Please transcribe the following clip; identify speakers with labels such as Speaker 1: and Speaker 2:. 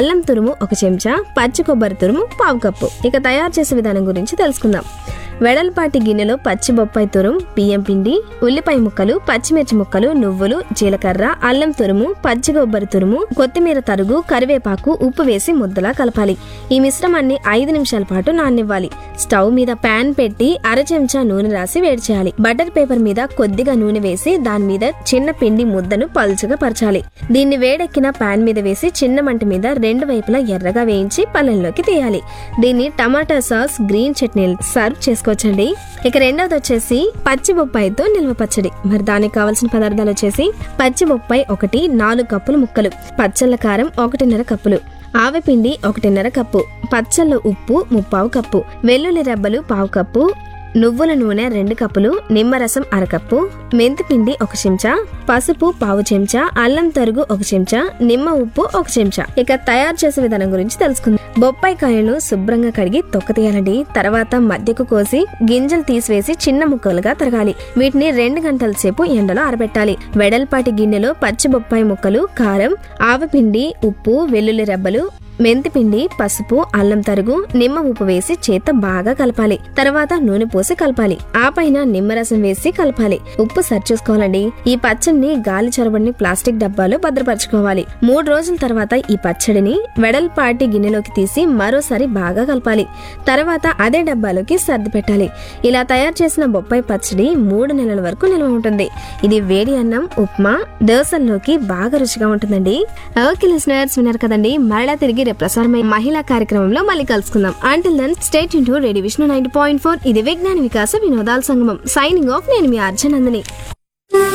Speaker 1: అల్లం తురుము ఒక చెంచా పచ్చి కొబ్బరి తురుము పావు కప్పు ఇక తయారు చేసే విధానం గురించి తెలుసుకుందాం వెడల్పాటి గిన్నెలో పచ్చి బొప్పాయి తురుము బియ్యం పిండి ఉల్లిపాయ ముక్కలు పచ్చిమిర్చి ముక్కలు నువ్వులు జీలకర్ర అల్లం తురుము పచ్చి కొబ్బరి తురుము కొత్తిమీర తరుగు కరివేపాకు ఉప్పు వేసి ముద్దలా కలపాలి ఈ మిశ్రమాన్ని ఐదు నిమిషాల పాటు నాననివ్వాలి స్టవ్ మీద పాన్ పెట్టి అర చెంచా నూనె రాసి వేడి చేయాలి బటర్ పేపర్ మీద కొద్దిగా నూనె వేసి దాని మీద చిన్న పిండి ముద్దను పలుచగా పరచాలి దీన్ని వేడెక్కిన పాన్ మీద వేసి చిన్న మంట మీద రెండు వైపులా ఎర్రగా వేయించి పల్లెల్లోకి తీయాలి దీన్ని టమాటా సాస్ గ్రీన్ చట్నీ సర్వ్ చేసుకోవచ్చండి ఇక రెండవది వచ్చేసి పచ్చి బొప్పాయితో నిల్వ పచ్చడి మరి దానికి కావాల్సిన పదార్థాలు వచ్చేసి పచ్చి బొప్పాయి ఒకటి నాలుగు కప్పులు ముక్కలు పచ్చళ్ళ కారం ఒకటిన్నర కప్పులు ఆవపిండి ఒకటిన్నర కప్పు పచ్చళ్ళ ఉప్పు ముప్పావు కప్పు వెల్లుల్లి రెబ్బలు పావు కప్పు నువ్వుల నూనె రెండు కప్పులు నిమ్మరసం అరకప్పు మెంతిపిండి ఒక చెంచా పసుపు పావు చెంచా అల్లం తరుగు ఒక చెంచా నిమ్మ ఉప్పు ఒక చెంచా ఇక తయారు చేసే విధానం గురించి తెలుసుకుందాం బొప్పాయి కాయలను శుభ్రంగా కడిగి తొక్క తీయాలండి తర్వాత మధ్యకు కోసి గింజలు తీసివేసి చిన్న ముక్కలుగా తరగాలి వీటిని రెండు గంటల సేపు ఎండలో ఆరబెట్టాలి వెడల్పాటి గిన్నెలో పచ్చి బొప్పాయి ముక్కలు కారం ఆవపిండి ఉప్పు వెల్లుల్లి రెబ్బలు మెంతిపిండి పసుపు అల్లం తరుగు నిమ్మ ఉప్పు వేసి చేత బాగా కలపాలి తర్వాత నూనె పోసి కలపాలి ఆ పైన నిమ్మరసం వేసి కలపాలి ఉప్పు సరిచూసుకోవాలండి ఈ పచ్చడిని గాలి చొరబడిని ప్లాస్టిక్ డబ్బాలో భద్రపరచుకోవాలి మూడు రోజుల తర్వాత ఈ పచ్చడిని వెడల్పాటి గిన్నెలోకి తీసి మరోసారి బాగా కలపాలి తర్వాత అదే డబ్బాలోకి సర్ది పెట్టాలి ఇలా తయారు చేసిన బొప్పాయి పచ్చడి మూడు నెలల వరకు నిల్వ ఉంటుంది ఇది వేడి అన్నం ఉప్మా దోశల్లోకి బాగా రుచిగా ఉంటుందండి ఓకే లిసనర్స్ విన్నారు కదండి మరలా తిరిగి రేపు ప్రసారమై మహిళా కార్యక్రమంలో మళ్ళీ కలుసుకుందాం until then stay tuned to radio Vishnu ninety point four ఇది విజ్ఞాన వికాస వినోదాల సంగమం సైనింగ్ ఆఫ్ నేను మీ అర్జనందిని